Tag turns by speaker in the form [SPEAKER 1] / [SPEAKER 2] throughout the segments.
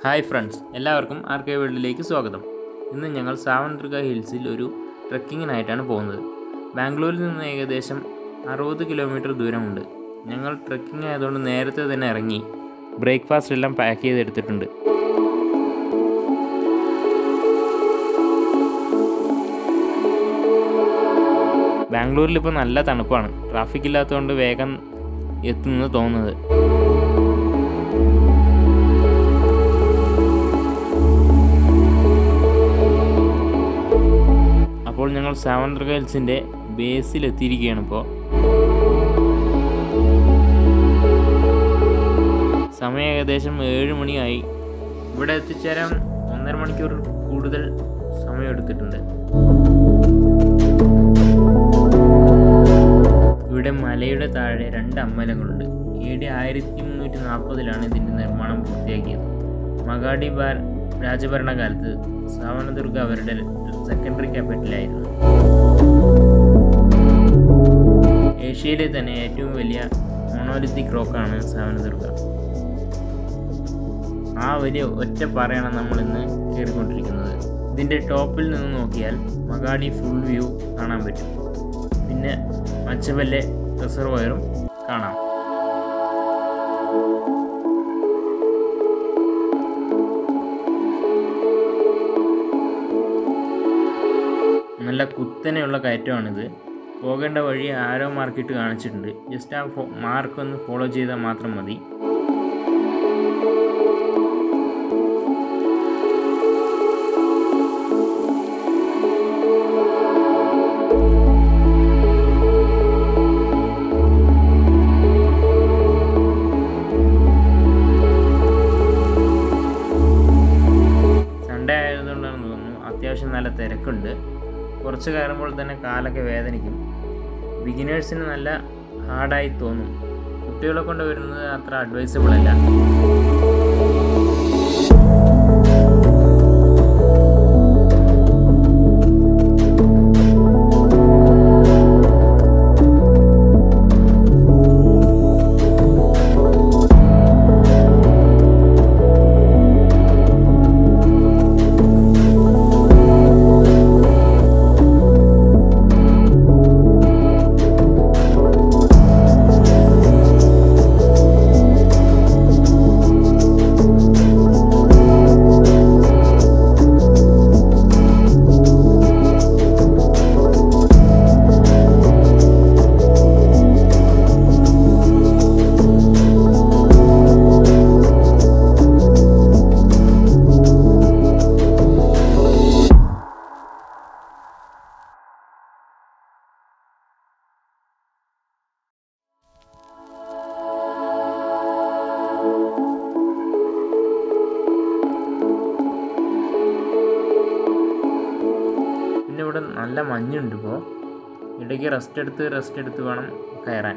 [SPEAKER 1] Hi friends എല്ലാവർക്കും R K വേൾഡിലേക്ക് സ്വാഗതം ഇന്ന് ഞങ്ങൾ സാവൻദുർഗ ഹിൽസിൽ ഒരു ട്രക്കിങ്ങിനായിട്ടാണ് പോകുന്നത് ബാംഗ്ലൂരിൽ നിന്ന് ഏകദേശം അറുപത് കിലോമീറ്റർ ദൂരമുണ്ട് ഞങ്ങൾ ട്രക്കിംഗ് ആയതുകൊണ്ട് നേരത്തെ തന്നെ ഇറങ്ങി ബ്രേക്ക്ഫാസ്റ്റ് എല്ലാം പാക്ക് ചെയ്തെടുത്തിട്ടുണ്ട് ബാംഗ്ലൂരിൽ ഇപ്പോൾ നല്ല തണുപ്പാണ് ട്രാഫിക് ഇല്ലാത്തതുകൊണ്ട് വേഗം എത്തുമെന്ന് തോന്നുന്നത് അപ്പോൾ ഞങ്ങൾ സാവൻദുർഗ ഹിൽസിൻ്റെ ബേസിൽ എത്തിയിരിക്കുകയാണ് ഇപ്പോൾ സമയം ഏകദേശം ഏഴ് മണിയായി ഇവിടെ എത്തിച്ചേരാൻ ഒന്നര മണിക്കൂർ കൂടുതൽ സമയം എടുത്തിട്ടുണ്ട് ഇവിടെ മലയുടെ താഴെ രണ്ട് അമ്പലങ്ങളുണ്ട് എ ഡി ആയിരത്തി മുന്നൂറ്റി നാൽപ്പതിലാണ് ഇതിൻ്റെ നിർമ്മാണം പൂർത്തിയാക്കിയത് മഗാഡി ബാർ രാജഭരണകാലത്ത് സാവനദുർഗ അവരുടെ സെക്കൻഡറി ക്യാപിറ്റലായിരുന്നു ഏഷ്യയിലെ തന്നെ ഏറ്റവും വലിയ മോണോലിത്തിക് റോക്കാണ് സാവനദുർഗ ആ വലിയ ഒറ്റ പാറയാണ് നമ്മൾ ഇന്ന് കയറിക്കൊണ്ടിരിക്കുന്നത് ഇതിൻ്റെ ടോപ്പിൽ നിന്ന് നോക്കിയാൽ മഗാഡി ഫുൾ വ്യൂ കാണാൻ പറ്റും പിന്നെ മച്ചവല്ലെ റിസർവയറും കാണാം നല്ല കുത്തനെയുള്ള കയറ്റമാണിത് പോകേണ്ട വഴി ആരോ മാർക്കിട്ട് കാണിച്ചിട്ടുണ്ട് ജസ്റ്റ് ആ ഫോ മാർക്ക് ഒന്ന് ഫോളോ ചെയ്താൽ മാത്രം മതി സൺഡേ ആയതുകൊണ്ടാണെന്ന് തോന്നുന്നു അത്യാവശ്യം നല്ല തിരക്കുണ്ട് കുറച്ച് കയറുമ്പോൾ തന്നെ കാലൊക്കെ വേദനിക്കും ബിഗിനേഴ്സിന് നല്ല ഹാർഡായി തോന്നും കുട്ടികളെ കൊണ്ട് വരുന്നത് അത്ര അഡ്വൈസബിൾ അല്ല പിന്നെ ഇവിടെ നല്ല മഞ്ഞുണ്ട് ഇപ്പോൾ ഇടയ്ക്ക് റെസ്റ്റ് എടുത്ത് റെസ്റ്റ് എടുത്ത് വേണം കയറാൻ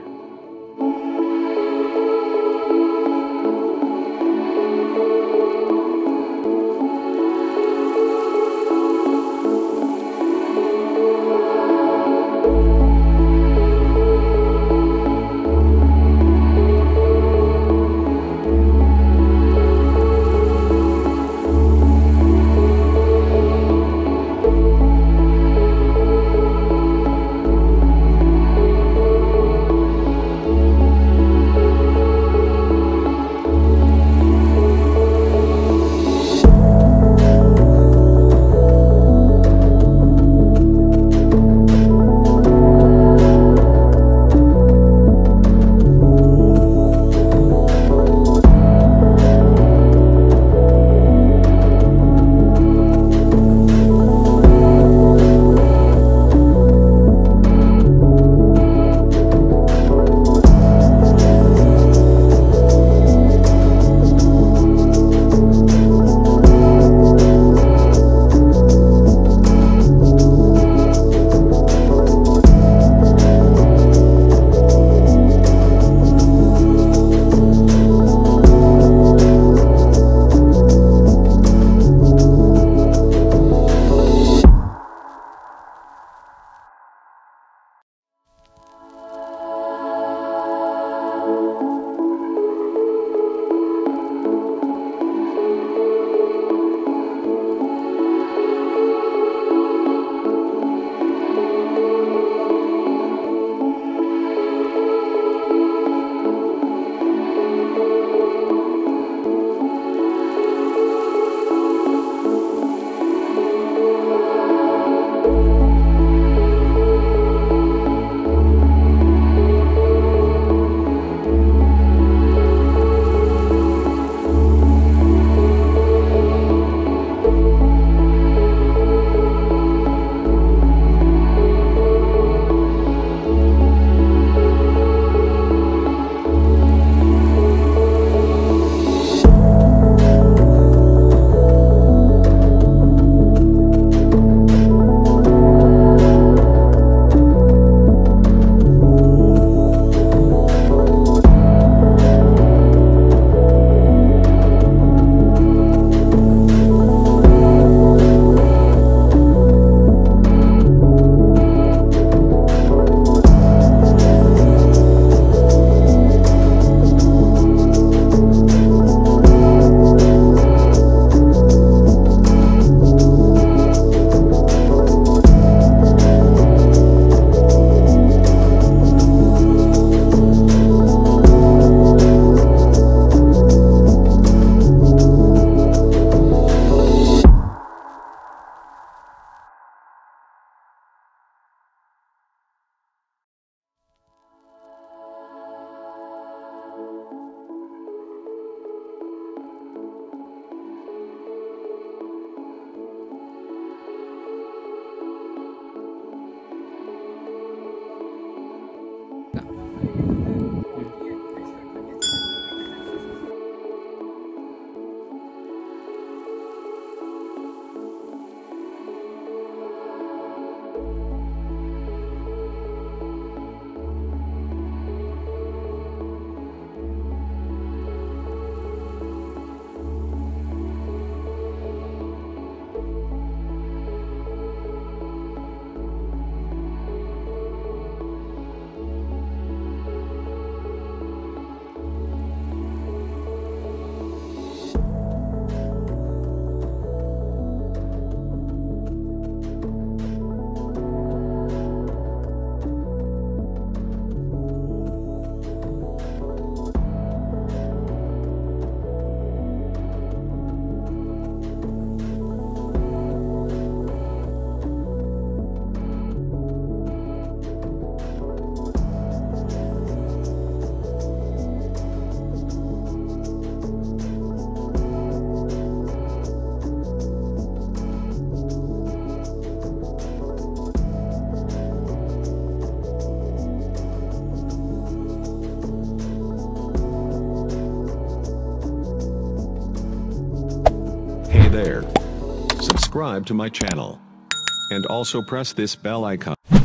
[SPEAKER 2] there. Subscribe to my channel. And also press this bell icon.